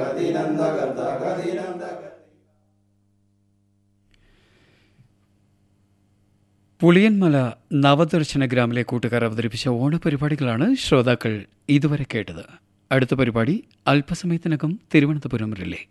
പുളിയൻമല നവദർശന ഗ്രാമിലെ കൂട്ടുകാർ അവതരിപ്പിച്ച ഓണപരിപാടികളാണ് ശ്രോതാക്കൾ ഇതുവരെ കേട്ടത് അടുത്ത പരിപാടി അല്പസമയത്തിനകം തിരുവനന്തപുരം റിലേ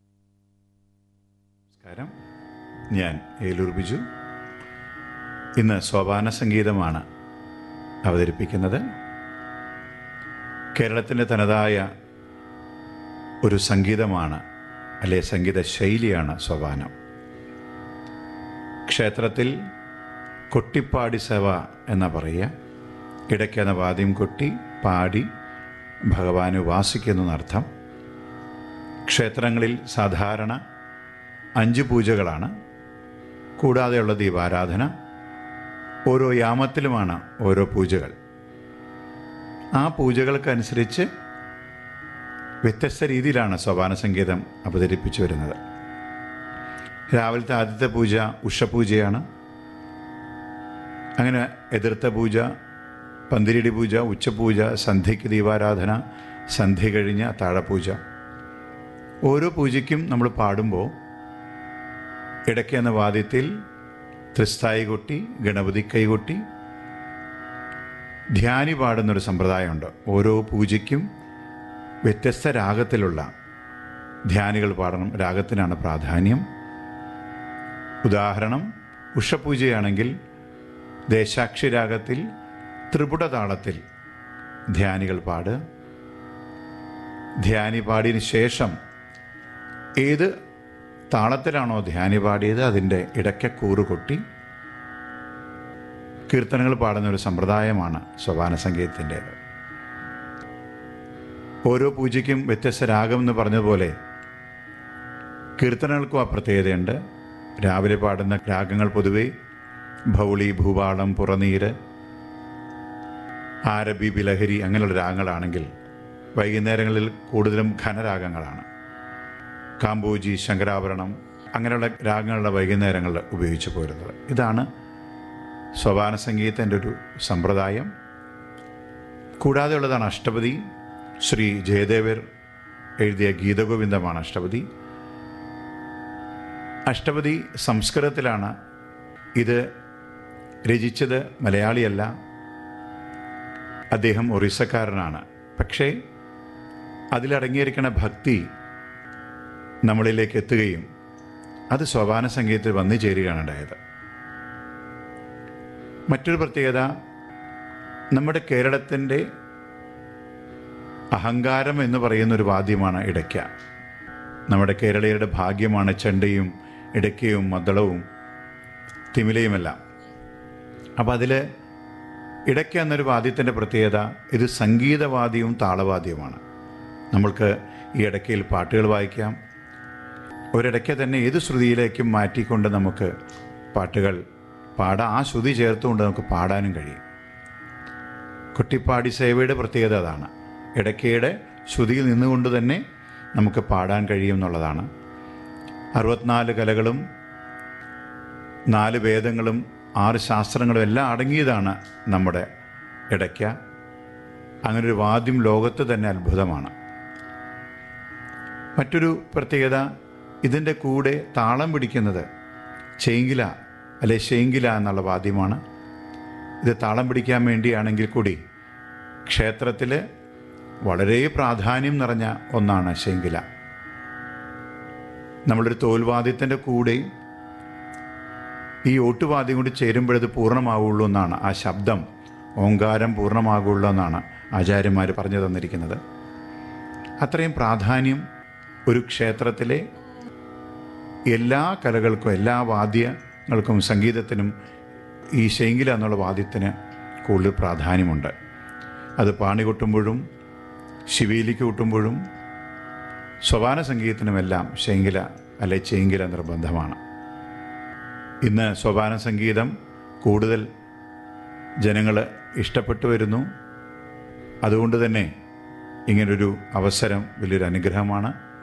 നമസ്കാരം ഞാൻ ഏലൂർ ബിജു ഇന്ന് സോപാന സംഗീതമാണ് അവതരിപ്പിക്കുന്നത് കേരളത്തിൻ്റെ തനതായ ഒരു സംഗീതമാണ് അല്ലെ സംഗീത ശൈലിയാണ് സോപാനം ക്ഷേത്രത്തിൽ കൊട്ടിപ്പാടി സേവ എന്ന പറയുക ഇടയ്ക്കെന്ന വാദ്യം കൊട്ടി പാടി ഭഗവാനെ ഉപാസിക്കുന്നു എന്നർത്ഥം ക്ഷേത്രങ്ങളിൽ സാധാരണ അഞ്ച് പൂജകളാണ് കൂടാതെയുള്ള ദീപാരാധന ഓരോ യാമത്തിലുമാണ് ഓരോ പൂജകൾ ആ പൂജകൾക്കനുസരിച്ച് വ്യത്യസ്ത രീതിയിലാണ് സോപാന സംഗീതം അവതരിപ്പിച്ചു വരുന്നത് രാവിലത്തെ ആദ്യത്തെ പൂജ ഉഷപൂജയാണ് അങ്ങനെ എതിർത്ത പൂജ പന്തിരിടി പൂജ ഉച്ചപൂജ സന്ധ്യയ്ക്ക് ദീപാരാധന സന്ധ്യ കഴിഞ്ഞ താഴപൂജ ഓരോ പൂജയ്ക്കും നമ്മൾ പാടുമ്പോൾ ഇടയ്ക്ക് എന്ന വാദ്യത്തിൽ ത്രിസ്ഥായി കൊട്ടി ഗണപതി കൈകൊട്ടി ധ്യാനി പാടുന്നൊരു സമ്പ്രദായമുണ്ട് ഓരോ പൂജയ്ക്കും വ്യത്യസ്ത രാഗത്തിലുള്ള ധ്യാനികൾ പാടണം രാഗത്തിനാണ് പ്രാധാന്യം ഉദാഹരണം ഉഷപൂജയാണെങ്കിൽ ദേശാക്ഷി രാഗത്തിൽ ത്രിപുട താളത്തിൽ ധ്യാനികൾ പാടുക ധ്യാനി പാടിയതിന് ശേഷം ഏത് താളത്തിലാണോ ധ്യാനി പാടിയത് അതിൻ്റെ ഇടയ്ക്ക കൂറ് കൊട്ടി കീർത്തനങ്ങൾ പാടുന്ന ഒരു സമ്പ്രദായമാണ് സോപാന സംഗീതത്തിൻ്റേത് ഓരോ പൂജയ്ക്കും വ്യത്യസ്ത രാഗം എന്ന് പറഞ്ഞതുപോലെ കീർത്തനങ്ങൾക്കും ആ പ്രത്യേകതയുണ്ട് രാവിലെ പാടുന്ന രാഗങ്ങൾ പൊതുവെ ഭൗളി ഭൂപാളം പുറനീര് ആരബി ബിലഹരി അങ്ങനെയുള്ള രാഗങ്ങളാണെങ്കിൽ വൈകുന്നേരങ്ങളിൽ കൂടുതലും ഘനരാഗങ്ങളാണ് കാമ്പോജി ശങ്കരാഭരണം അങ്ങനെയുള്ള രാഗങ്ങളുടെ വൈകുന്നേരങ്ങളിൽ ഉപയോഗിച്ചു പോരുന്നത് ഇതാണ് സോപാന സംഗീതത്തിൻ്റെ ഒരു സമ്പ്രദായം കൂടാതെയുള്ളതാണ് അഷ്ടപതി ശ്രീ ജയദേവർ എഴുതിയ ഗീതഗോവിന്ദമാണ് അഷ്ടപതി അഷ്ടപതി സംസ്കൃതത്തിലാണ് ഇത് രചിച്ചത് മലയാളിയല്ല അദ്ദേഹം ഒറീസക്കാരനാണ് പക്ഷേ അതിലടങ്ങിയിരിക്കുന്ന ഭക്തി നമ്മളിലേക്ക് എത്തുകയും അത് സോപാന സംഗീതത്തിൽ വന്നു ചേരുകയാണ് ഉണ്ടായത് മറ്റൊരു പ്രത്യേകത നമ്മുടെ കേരളത്തിൻ്റെ അഹങ്കാരം എന്ന് പറയുന്ന ഒരു വാദ്യമാണ് ഇടയ്ക്ക നമ്മുടെ കേരളീയരുടെ ഭാഗ്യമാണ് ചെണ്ടയും ഇടയ്ക്കയും മദ്ദളവും തിമിലയുമെല്ലാം അപ്പം അതിൽ ഇടയ്ക്ക എന്നൊരു വാദ്യത്തിൻ്റെ പ്രത്യേകത ഇത് സംഗീതവാദ്യവും താളവാദ്യവുമാണ് നമ്മൾക്ക് ഈ ഇടയ്ക്കയിൽ പാട്ടുകൾ വായിക്കാം ഒരിടയ്ക്ക് തന്നെ ഏത് ശ്രുതിയിലേക്കും മാറ്റിക്കൊണ്ട് നമുക്ക് പാട്ടുകൾ പാടാം ആ ശ്രുതി ചേർത്തുകൊണ്ട് നമുക്ക് പാടാനും കഴിയും കുട്ടിപ്പാടി സേവയുടെ പ്രത്യേകത അതാണ് ഇടയ്ക്കയുടെ ശ്രുതിയിൽ നിന്നുകൊണ്ട് തന്നെ നമുക്ക് പാടാൻ കഴിയും എന്നുള്ളതാണ് അറുപത്തിനാല് കലകളും നാല് വേദങ്ങളും ആറ് ശാസ്ത്രങ്ങളും എല്ലാം അടങ്ങിയതാണ് നമ്മുടെ ഇടയ്ക്ക അങ്ങനൊരു വാദ്യം ലോകത്ത് തന്നെ അത്ഭുതമാണ് മറ്റൊരു പ്രത്യേകത ഇതിൻ്റെ കൂടെ താളം പിടിക്കുന്നത് ചേങ്കില അല്ലെ ശേങ്കില എന്നുള്ള വാദ്യമാണ് ഇത് താളം പിടിക്കാൻ വേണ്ടിയാണെങ്കിൽ കൂടി ക്ഷേത്രത്തിൽ വളരെ പ്രാധാന്യം നിറഞ്ഞ ഒന്നാണ് ശേങ്കില നമ്മളൊരു തോൽവാദ്യത്തിൻ്റെ കൂടെ ഈ ഓട്ടുവാദ്യം കൂടി ചേരുമ്പോഴത് പൂർണ്ണമാവുള്ളൂ എന്നാണ് ആ ശബ്ദം ഓങ്കാരം പൂർണ്ണമാകുള്ളൂ എന്നാണ് ആചാര്യന്മാർ പറഞ്ഞു തന്നിരിക്കുന്നത് അത്രയും പ്രാധാന്യം ഒരു ക്ഷേത്രത്തിലെ എല്ലാ കലകൾക്കും എല്ലാ വാദ്യങ്ങൾക്കും സംഗീതത്തിനും ഈ ശേങ്കില എന്നുള്ള വാദ്യത്തിന് കൂടുതൽ പ്രാധാന്യമുണ്ട് അത് പാണി കൊട്ടുമ്പോഴും ശിവേലിക്ക് കൊട്ടുമ്പോഴും സ്വപാന സംഗീതത്തിനുമെല്ലാം ശേങ്കില അല്ലെ ചേങ്കില നിർബന്ധമാണ് ഇന്ന് സോപാന സംഗീതം കൂടുതൽ ജനങ്ങൾ ഇഷ്ടപ്പെട്ടു വരുന്നു അതുകൊണ്ട് തന്നെ ഇങ്ങനൊരു അവസരം വലിയൊരു അനുഗ്രഹമാണ്